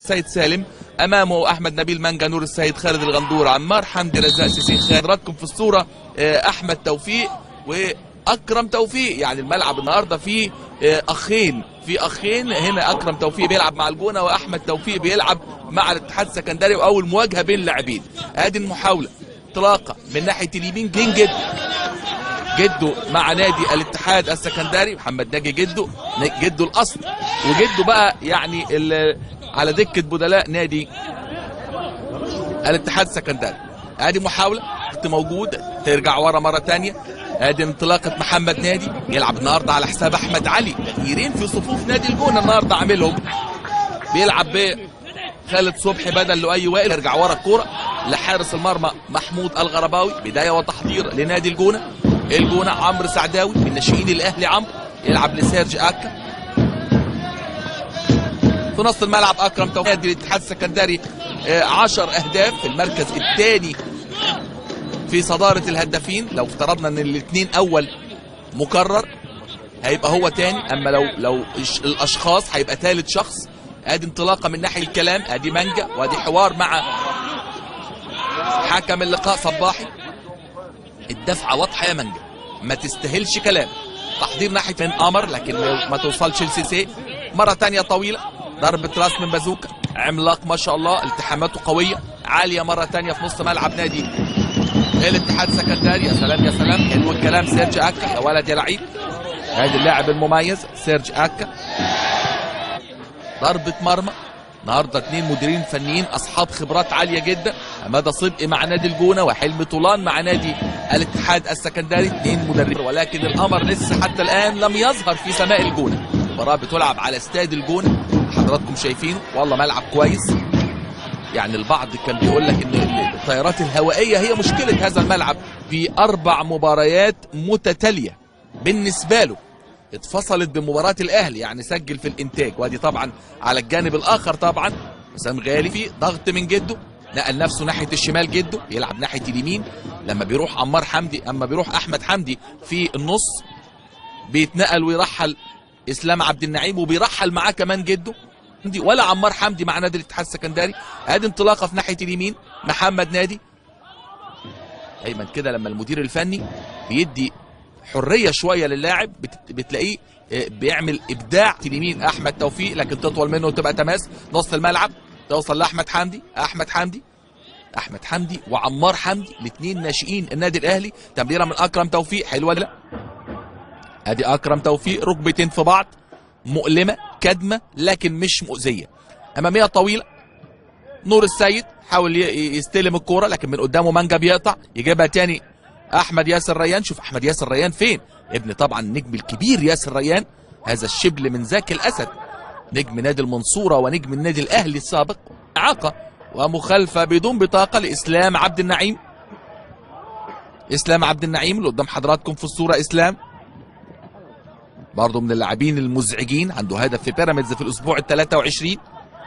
سيد سالم امامه احمد نبيل مانجا نور السيد خالد الغندور عمار حمدي رزاق سيسي حضراتكم في الصوره آه، احمد توفيق واكرم توفيق يعني الملعب النهارده فيه آه، اخين في اخين هنا اكرم توفيق بيلعب مع الجونه واحمد توفيق بيلعب مع الاتحاد السكندري واول مواجهه بين لاعبين ادي المحاوله انطلاقه من ناحيه اليمين جين جد جده مع نادي الاتحاد السكندري محمد ناجي جده جده الاصل وجده بقى يعني ال- على دكه بدلاء نادي الاتحاد السكندري ادي محاوله كنت موجود ترجع ورا مره تانية ادي انطلاقه محمد نادي يلعب النهارده على حساب احمد علي تغييرين في صفوف نادي الجونه النهارده عاملهم بيلعب ب خالد صبحي بدل لؤي وائل يرجع ورا الكوره لحارس المرمى محمود الغرباوي بدايه وتحضير لنادي الجونه الجونه عمرو سعداوي من ناشئين الاهلي عمرو يلعب لسيرج اكا في نص الملعب اكرم توفيق نادي الاتحاد السكندري 10 اهداف في المركز الثاني في صداره الهدافين لو افترضنا ان الاثنين اول مكرر هيبقى هو تاني اما لو لو الش- الاشخاص هيبقى ثالث شخص ادي انطلاقه من ناحيه الكلام ادي مانجا وادي حوار مع حكم اللقاء صباحي الدفعه واضحه يا مانجا ما تستاهلش كلام تحضير ناحيه من قمر لكن ما ما توصلش لسيسي مره تانية طويله ضربه راس من بازوكا عملاق ما شاء الله التحاماته قويه عاليه مره تانية في نص ملعب نادي الاتحاد السكندري يا سلام يا سلام حلو الكلام سيرج اكا يا ولد يا لعيب ادي اللاعب المميز سيرج اكا ضربة مرمى النهارده اثنين مديرين فنيين اصحاب خبرات عاليه جدا حماده صدقي مع نادي الجونه وحلمي طولان مع نادي الاتحاد السكندري اثنين مدربين ولكن القمر لسه حتى الان لم يظهر في سماء الجونه المباراه بتلعب على استاد الجونه حضراتكم شايفينه والله ملعب كويس يعني البعض كان بيقول لك ان الطيارات الهوائيه هي مشكله هذا الملعب في اربع مباريات متتاليه بالنسبه له اتفصلت بمباراة الأهلي يعني سجل في الإنتاج وادي طبعا على الجانب الآخر طبعا حسام غالي في ضغط من جده نقل نفسه ناحية الشمال جده يلعب ناحية اليمين لما بيروح عمار حمدي أما بيروح أحمد حمدي في النص بيتنقل ويرحل إسلام عبد النعيم وبيرحل معاه كمان جده حمدي ولا عمار حمدي مع نادي الاتحاد السكندري ادي انطلاقه في ناحيه اليمين محمد نادي دايما كده لما المدير الفني بيدي حريه شويه للاعب بت- بتلاقيه آه، بيعمل ابداع في اليمين احمد توفيق لكن تطول منه وتبقى تماس نص الملعب توصل لاحمد حمدي احمد حمدي احمد حمدي وعمار حمدي الاثنين ناشئين النادي الاهلي تمريره من اكرم توفيق حلوه لا ادي اكرم توفيق ركبتين في بعض مؤلمه كدمه لكن مش مؤذيه اماميه طويله نور السيد حاول ي- يستلم الكوره لكن من قدامه مانجا بيقطع يجيبها تاني احمد ياسر ريان شوف احمد ياسر ريان فين ابن طبعا النجم الكبير ياسر ريان هذا الشبل من ذاك الاسد نجم نادي المنصوره ونجم النادي الاهلي السابق اعاقه ومخالفه بدون بطاقه لاسلام عبد النعيم اسلام عبد النعيم اللي قدام حضراتكم في الصوره اسلام برضه من اللاعبين المزعجين عنده هدف في بيراميدز في الاسبوع ال 23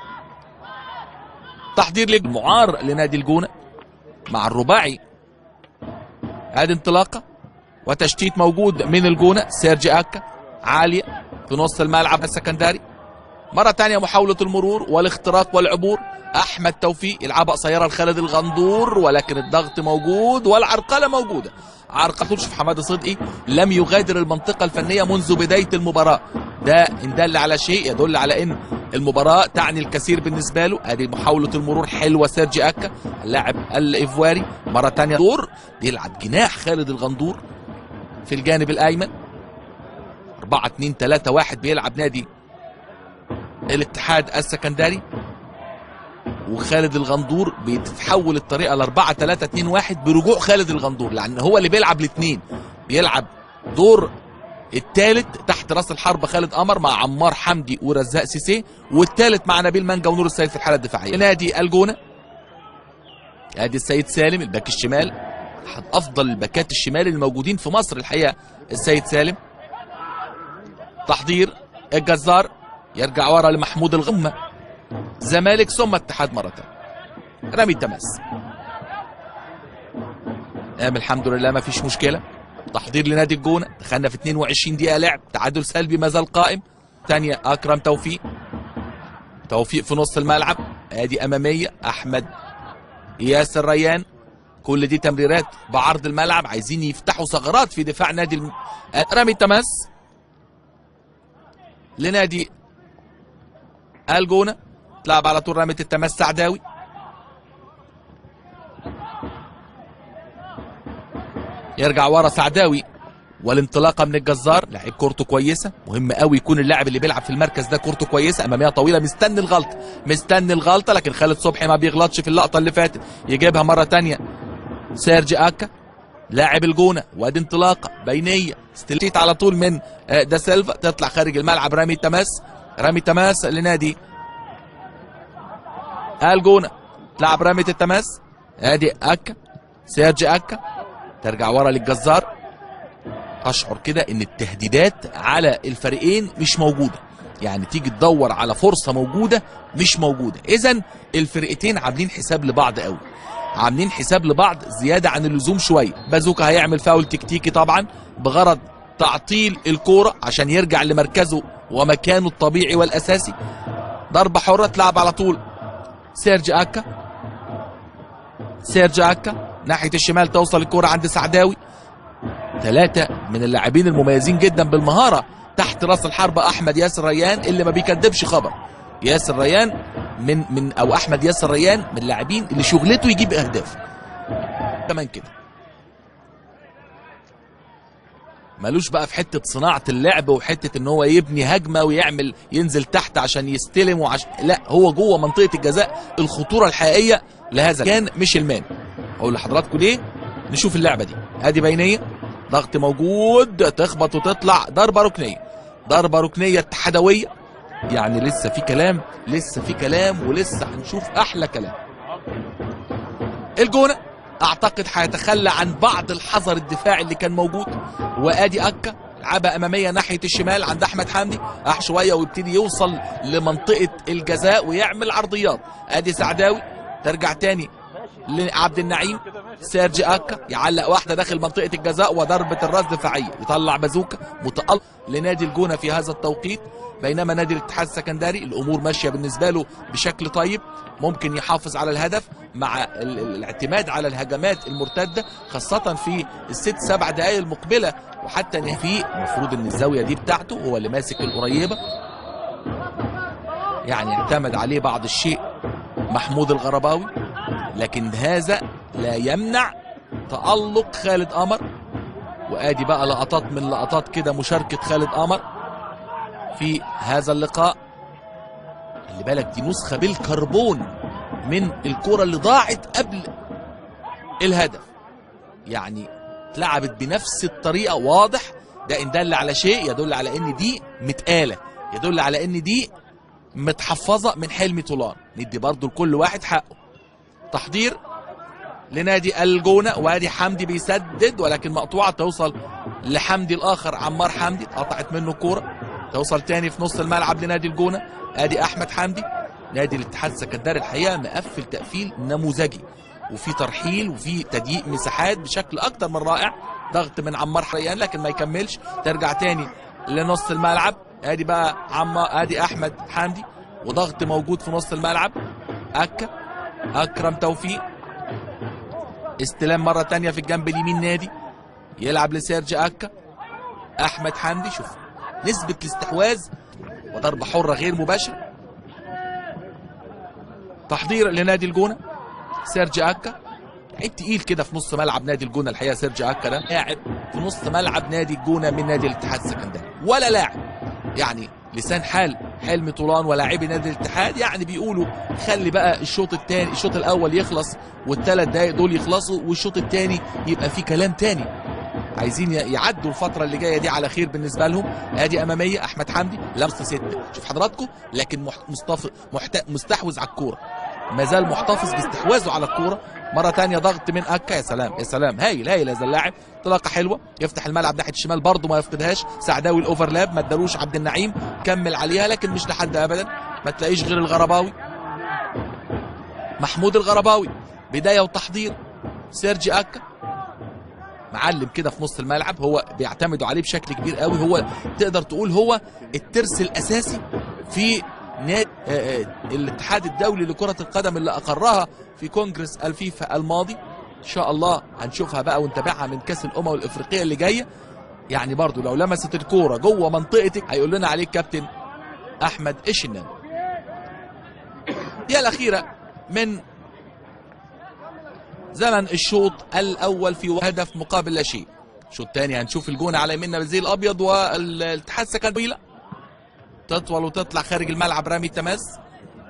تحضير للمعار لنادي الجونه مع الرباعي ادي انطلاقه وتشتيت موجود من الجونه سيرجي اكا عاليه في نص الملعب السكندري مره تانية محاوله المرور والاختراق والعبور احمد توفيق يلعبها قصيره لخالد الغندور ولكن الضغط موجود والعرقله موجوده عرقله شوف حماده صدقي لم يغادر المنطقه الفنيه منذ بدايه المباراه ده ان دل على شيء يدل على ان المباراه تعني الكثير بالنسبه له ادي محاوله المرور حلوه سيرجي اكا اللاعب الايفواري مره تانية دور بيلعب جناح خالد الغندور في الجانب الايمن 4 2 3 1 بيلعب نادي الاتحاد السكندري وخالد الغندور بتتحول الطريقه ل 4 3 2 1 برجوع خالد الغندور لان هو اللي بيلعب الاثنين بيلعب دور الثالث تحت راس الحرب خالد قمر مع عمار حمدي ورزاق سيسي والثالث مع نبيل مانجا ونور السيد في الحاله الدفاعيه نادي الجونه ادي السيد سالم الباك الشمال احد افضل الباكات الشمال الموجودين في مصر الحقيقه السيد سالم تحضير الجزار يرجع ورا لمحمود الغمه زمالك ثم اتحاد مره تانية. رمي التماس قام الحمد لله ما فيش مشكله تحضير لنادي الجونه دخلنا في 22 دقيقه لعب تعادل سلبي ما زال قائم ثانيه اكرم توفيق توفيق في نص الملعب ادي اماميه احمد ياسر ريان كل دي تمريرات بعرض الملعب عايزين يفتحوا ثغرات في دفاع نادي الم... رمي التماس لنادي الجونه تلعب على طول رمية التماس سعداوي يرجع ورا سعداوي والانطلاقه من الجزار لعيب كورته كويسه مهم قوي يكون اللاعب اللي بيلعب في المركز ده كورته كويسه اماميه طويله مستني الغلطه مستني الغلطه لكن خالد صبحي ما بيغلطش في اللقطه اللي فاتت يجيبها مره تانية سيرجي اكا لاعب الجونه وادي انطلاقه بينيه استلتيت على طول من آه، دا سيلفا تطلع خارج الملعب رامي تماس رامي تماس لنادي الجونه تلعب رامية التماس ادي اكا سيرجي اكا ترجع ورا للجزار اشعر كده ان التهديدات على الفريقين مش موجوده يعني تيجي تدور على فرصه موجوده مش موجوده اذا الفرقتين عاملين حساب لبعض قوي عاملين حساب لبعض زياده عن اللزوم شويه بازوكا هيعمل فاول تكتيكي طبعا بغرض تعطيل الكوره عشان يرجع لمركزه ومكانه الطبيعي والاساسي ضربه حره تلعب على طول سيرجي اكا سيرجي اكا ناحيه الشمال توصل الكوره عند سعداوي ثلاثة من اللاعبين المميزين جدا بالمهارة تحت راس الحربة أحمد ياسر ريان اللي ما بيكذبش خبر ياسر ريان من من أو أحمد ياسر ريان من اللاعبين اللي شغلته يجيب أهداف كمان كده ملوش بقى في حتة صناعة اللعب وحتة ان هو يبني هجمة ويعمل ينزل تحت عشان يستلم وعش... لا هو جوه منطقة الجزاء الخطورة الحقيقية لهذا كان مش المان اقول لحضراتكم ليه نشوف اللعبة دي ادي بينية ضغط موجود تخبط وتطلع ضربة ركنية ضربة ركنية اتحادوية يعني لسه في كلام لسه في كلام ولسه هنشوف احلى كلام الجونة اعتقد هيتخلى عن بعض الحذر الدفاعي اللي كان موجود وادي اكا لعبة امامية ناحية الشمال عند احمد حمدي اح شوية ويبتدي يوصل لمنطقة الجزاء ويعمل عرضيات ادي سعداوي ترجع تاني لعبد النعيم سيرجي اكا يعلق واحده داخل منطقه الجزاء وضربه الراس دفاعيه يطلع بازوكا متالق لنادي الجونه في هذا التوقيت بينما نادي الاتحاد السكندري الامور ماشيه بالنسبه له بشكل طيب ممكن يحافظ على الهدف مع ال- ال- الاعتماد على الهجمات المرتده خاصه في الست سبع دقائق المقبله وحتى ان في المفروض ان الزاويه دي بتاعته هو اللي ماسك القريبه يعني اعتمد عليه بعض الشيء محمود الغرباوي لكن هذا لا يمنع تألق خالد قمر وادي بقى لقطات من لقطات كده مشاركة خالد قمر في هذا اللقاء خلي بالك دي نسخة بالكربون من الكرة اللي ضاعت قبل الهدف يعني اتلعبت بنفس الطريقة واضح ده ان دل على شيء يدل على ان دي متقالة يدل على ان دي متحفظة من حلمي طولان ندي برضو لكل واحد حقه تحضير لنادي الجونه وادي حمدي بيسدد ولكن مقطوعه توصل لحمدي الاخر عمار حمدي اتقطعت منه كوره توصل تاني في نص الملعب لنادي الجونه ادي احمد حمدي نادي الاتحاد السكندري الحقيقه مقفل تقفيل نموذجي وفي ترحيل وفي تضييق مساحات بشكل اكتر من رائع ضغط من عمار حريان لكن ما يكملش ترجع تاني لنص الملعب ادي بقى عما ادي احمد حمدي وضغط موجود في نص الملعب اكا اكرم توفيق استلام مره تانية في الجنب اليمين نادي يلعب لسيرجي اكا احمد حمدي شوف نسبه الاستحواذ وضربه حره غير مباشره تحضير لنادي الجونه سيرجي اكا لعيب تقيل كده في نص ملعب نادي الجونه الحقيقه سيرجي اكا ده لاعب في نص ملعب نادي الجونه من نادي الاتحاد السكندري ولا لاعب يعني لسان حال حلمي طولان ولاعبي نادي الاتحاد يعني بيقولوا خلي بقى الشوط الثاني الشوط الاول يخلص والثلاث دقايق دول يخلصوا والشوط الثاني يبقى فيه كلام تاني عايزين يعدوا الفترة اللي جاية دي على خير بالنسبة لهم ادي امامية احمد حمدي لمسة ستة شوف حضراتكم لكن مح- مصطف... محت... مستحوذ على الكورة ما زال محتفظ باستحواذه على الكورة مرة تانية ضغط من أكا يا سلام يا سلام هايل هايل هذا اللاعب انطلاقة حلوة يفتح الملعب ناحية الشمال برضه ما يفقدهاش سعداوي الأوفرلاب ما ادالوش عبد النعيم كمل عليها لكن مش لحد أبدا ما تلاقيش غير الغرباوي محمود الغرباوي بداية وتحضير سيرجي أكا معلم كده في نص الملعب هو بيعتمدوا عليه بشكل كبير قوي هو تقدر تقول هو الترس الأساسي في نادي آه، آه، الاتحاد الدولي لكرة القدم اللي أقرها في كونجرس الفيفا الماضي إن شاء الله هنشوفها بقى ونتابعها من كأس الأمم الإفريقية اللي جاية يعني برضو لو لمست الكورة جوه منطقتك هيقول لنا عليه كابتن أحمد إشنان هي الأخيرة من زمن الشوط الأول في هدف مقابل لا شيء الشوط الثاني هنشوف الجون على يميننا بالزي الأبيض والاتحاد سكن طويلة تطول وتطلع خارج الملعب رامي التماس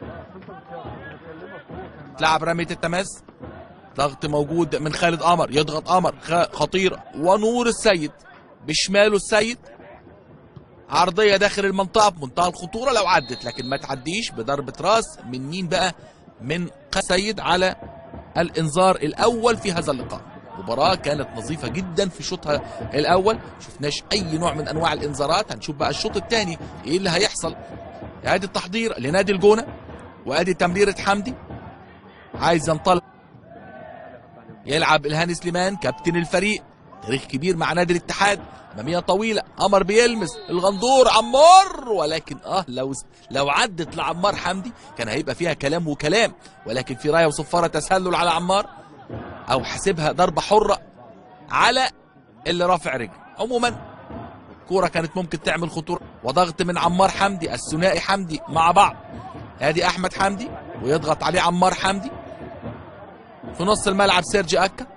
تلعب رمية التماس ضغط موجود من خالد قمر يضغط قمر خ- خطير ونور السيد بشماله السيد عرضية داخل المنطقة بمنتهى الخطورة لو عدت لكن ما تعديش بضربة راس من مين بقى من سيد على الانذار الاول في هذا اللقاء مباراة كانت نظيفة جدا في شوطها الاول شفناش اي نوع من انواع الانذارات هنشوف بقى الشوط الثاني ايه اللي هيحصل ادي التحضير لنادي الجونة وادي تمريرة حمدي عايز ينطلق يلعب الهاني سليمان كابتن الفريق تاريخ كبير مع نادي الاتحاد اماميه طويله قمر بيلمس الغندور عمار ولكن اه لو لو عدت لعمار حمدي كان هيبقى فيها كلام وكلام ولكن في رايه وصفاره تسلل على عمار او حاسبها ضربه حره على اللي رافع رجل عموما كوره كانت ممكن تعمل خطوره وضغط من عمار حمدي الثنائي حمدي مع بعض ادي احمد حمدي ويضغط عليه عمار حمدي في نص الملعب سيرجي اكا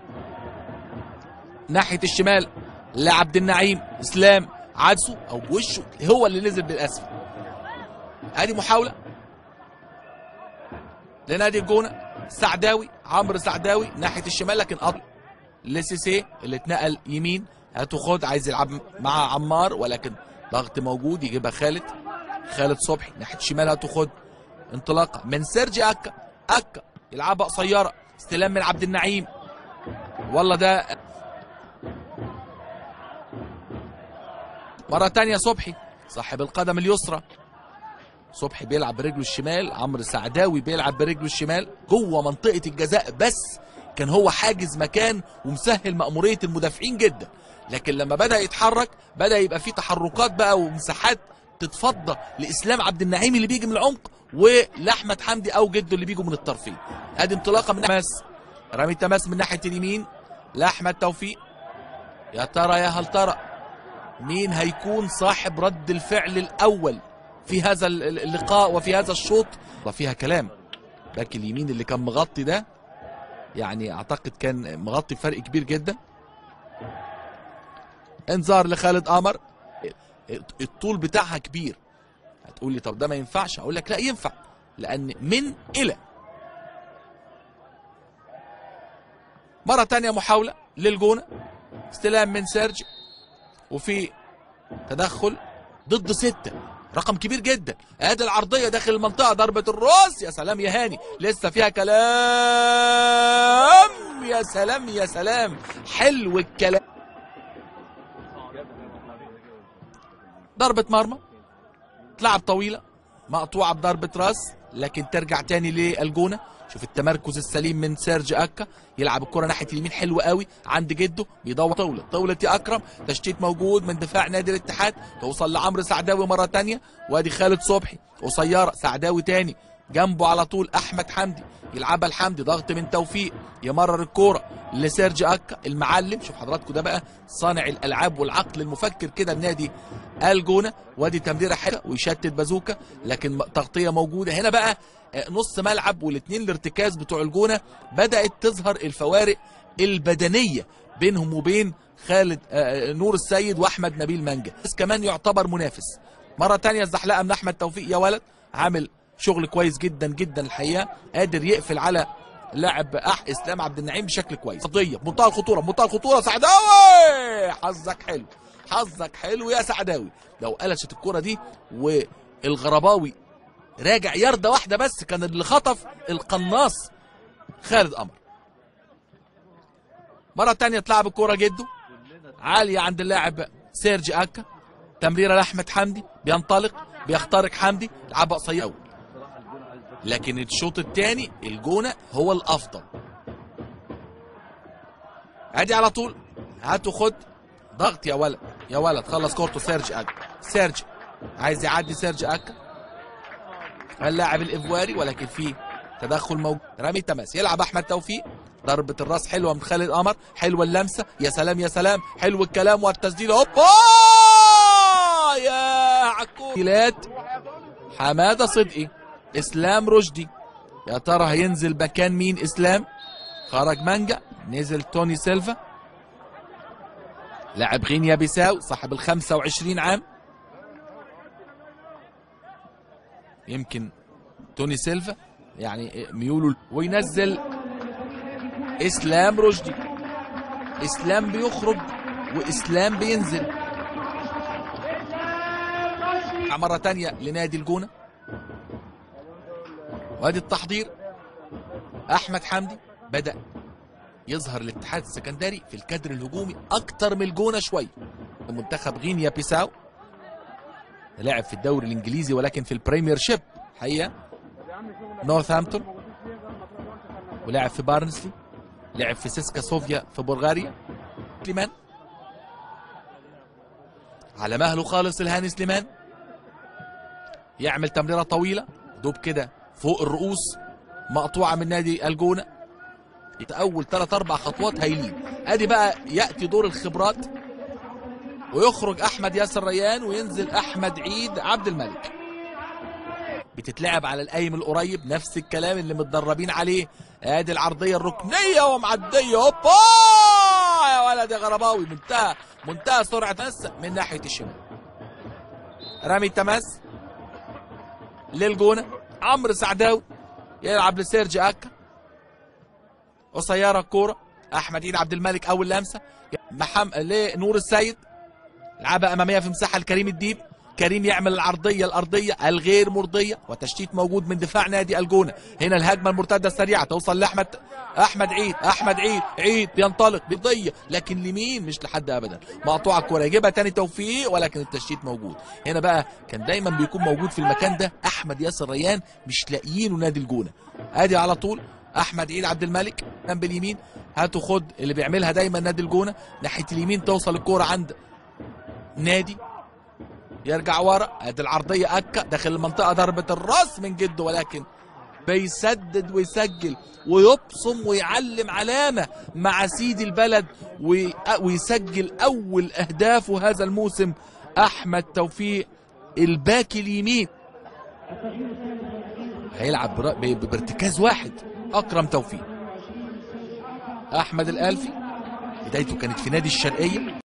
ناحيه الشمال لعبد النعيم اسلام عدسه او بوشه هو اللي نزل بالاسفل ادي محاوله لنادي الجونه سعداوي عمرو سعداوي ناحيه الشمال لكن قطع لسيسي اللي اتنقل يمين هاتوا خد عايز يلعب مع عمار ولكن ضغط موجود يجيبها خالد خالد صبحي ناحيه الشمال هاتوا خد انطلاقه من سيرجي اكا اكا يلعبها قصيره استلام من عبد النعيم والله ده مرة تانية صبحي صاحب القدم اليسرى صبحي بيلعب برجله الشمال عمرو سعداوي بيلعب برجله الشمال جوه منطقة الجزاء بس كان هو حاجز مكان ومسهل مأمورية المدافعين جدا لكن لما بدأ يتحرك بدأ يبقى فيه تحركات بقى ومساحات تتفضى لإسلام عبد النعيم اللي بيجي من العمق ولأحمد حمدي أو جده اللي بيجوا من الطرفين ادي انطلاقة من تماس رامي تماس من ناحية اليمين لأحمد توفيق يا ترى يا هل ترى مين هيكون صاحب رد الفعل الاول في هذا اللقاء وفي هذا الشوط وفيها كلام باك اليمين اللي كان مغطي ده يعني اعتقد كان مغطي فرق كبير جدا انذار لخالد قمر الطول بتاعها كبير هتقول لي طب ده ما ينفعش اقول لك لا ينفع لان من الى مرة تانية محاولة للجونة استلام من سيرجي وفي تدخل ضد ستة رقم كبير جدا ادي العرضيه داخل المنطقه ضربه الراس يا سلام يا هاني لسه فيها كلام يا سلام يا سلام حلو الكلام ضربه مرمى تلعب طويله مقطوعه بضربه راس لكن ترجع تاني للجونه شوف التمركز السليم من سيرج اكا يلعب الكره ناحيه اليمين حلو قوي عند جده بيدور طاوله طاوله يا اكرم تشتيت موجود من دفاع نادي الاتحاد توصل لعمرو سعداوي مره تانية وادي خالد صبحي قصيره سعداوي تاني جنبه على طول احمد حمدي يلعبها لحمدي ضغط من توفيق يمرر الكوره لسيرج اكا المعلم شوف حضراتكم ده بقى صانع الالعاب والعقل المفكر كده النادي الجونه وادي تمريره حلوه ويشتت بازوكا لكن تغطيه موجوده هنا بقى نص ملعب والاثنين الارتكاز بتوع الجونه بدات تظهر الفوارق البدنيه بينهم وبين خالد نور السيد واحمد نبيل منجا بس كمان يعتبر منافس مره تانية الزحلقه من احمد توفيق يا ولد عامل شغل كويس جدا جدا الحقيقه قادر يقفل على لاعب اح اسلام عبد النعيم بشكل كويس قضيه بمنتهى الخطوره بمنتهى الخطوره سعداوي حظك حلو حظك حلو يا سعداوي لو قلشت الكره دي والغرباوي راجع يردة واحدة بس كان اللي خطف القناص خالد قمر مرة تانية تلعب الكورة جده عالية عند اللاعب سيرجي أكا تمريرة لأحمد حمدي بينطلق بيخترق حمدي لعبها قصيرة أوي لكن الشوط الثاني الجونة هو الأفضل ادي على طول هاتوا خد ضغط يا ولد يا ولد خلص كورته سيرجي أكا سيرجي عايز يعدي سيرجي أكا اللاعب الايفواري ولكن في تدخل موجود رامي تماس يلعب احمد توفيق ضربة الراس حلوة من خالد قمر حلوة اللمسة يا سلام يا سلام حلو الكلام والتسديد هوبا يا عكولات حمادة صدقي اسلام رشدي يا ترى هينزل مكان مين اسلام خرج مانجا نزل توني سيلفا لاعب غينيا بيساو صاحب ال 25 عام يمكن توني سيلفا يعني ميوله وينزل اسلام رشدي اسلام بيخرج واسلام بينزل مرة تانية لنادي الجونة وادي التحضير احمد حمدي بدأ يظهر الاتحاد السكندري في الكادر الهجومي اكتر من الجونة شوية منتخب غينيا بيساو لعب في الدوري الانجليزي ولكن في البريمير شيب حقيقة نورثامبتون ولعب في بارنسلي لعب في سيسكا صوفيا في بلغاريا سليمان على مهله خالص الهاني سليمان يعمل تمريره طويله دوب كده فوق الرؤوس مقطوعه من نادي الجونه اول ثلاث اربع خطوات هايلين ادي بقى ياتي دور الخبرات ويخرج احمد ياسر ريان وينزل احمد عيد عبد الملك بتتلعب على القايم القريب نفس الكلام اللي متدربين عليه ادي العرضيه الركنيه ومعديه هوبا يا ولد يا غرباوي منتهى منتهى سرعه بس من ناحيه الشمال رامي التماس للجونه عمرو سعداوي يلعب لسيرجي اكا قصيره الكوره احمد عيد عبد الملك اول لمسه محمد لنور السيد لعبها اماميه في مساحه لكريم الديب كريم يعمل العرضيه الارضيه الغير مرضيه وتشتيت موجود من دفاع نادي الجونه هنا الهجمه المرتده السريعه توصل لاحمد احمد عيد احمد عيد عيد ينطلق بضيه لكن لمين مش لحد ابدا مقطوعه الكوره يجيبها تاني توفيق ولكن التشتيت موجود هنا بقى كان دايما بيكون موجود في المكان ده احمد ياسر ريان مش لاقيينه نادي الجونه ادي على طول احمد عيد عبد الملك جنب اليمين هاتوا خد اللي بيعملها دايما نادي الجونه ناحيه اليمين توصل الكوره عند نادي يرجع ورا ادي العرضيه اكا داخل المنطقه ضربه الراس من جده ولكن بيسدد ويسجل ويبصم ويعلم علامه مع سيد البلد وي- ويسجل اول اهدافه هذا الموسم احمد توفيق الباك اليمين هيلعب بر- ب- ب- بارتكاز واحد اكرم توفيق احمد الالفي بدايته كانت في نادي الشرقيه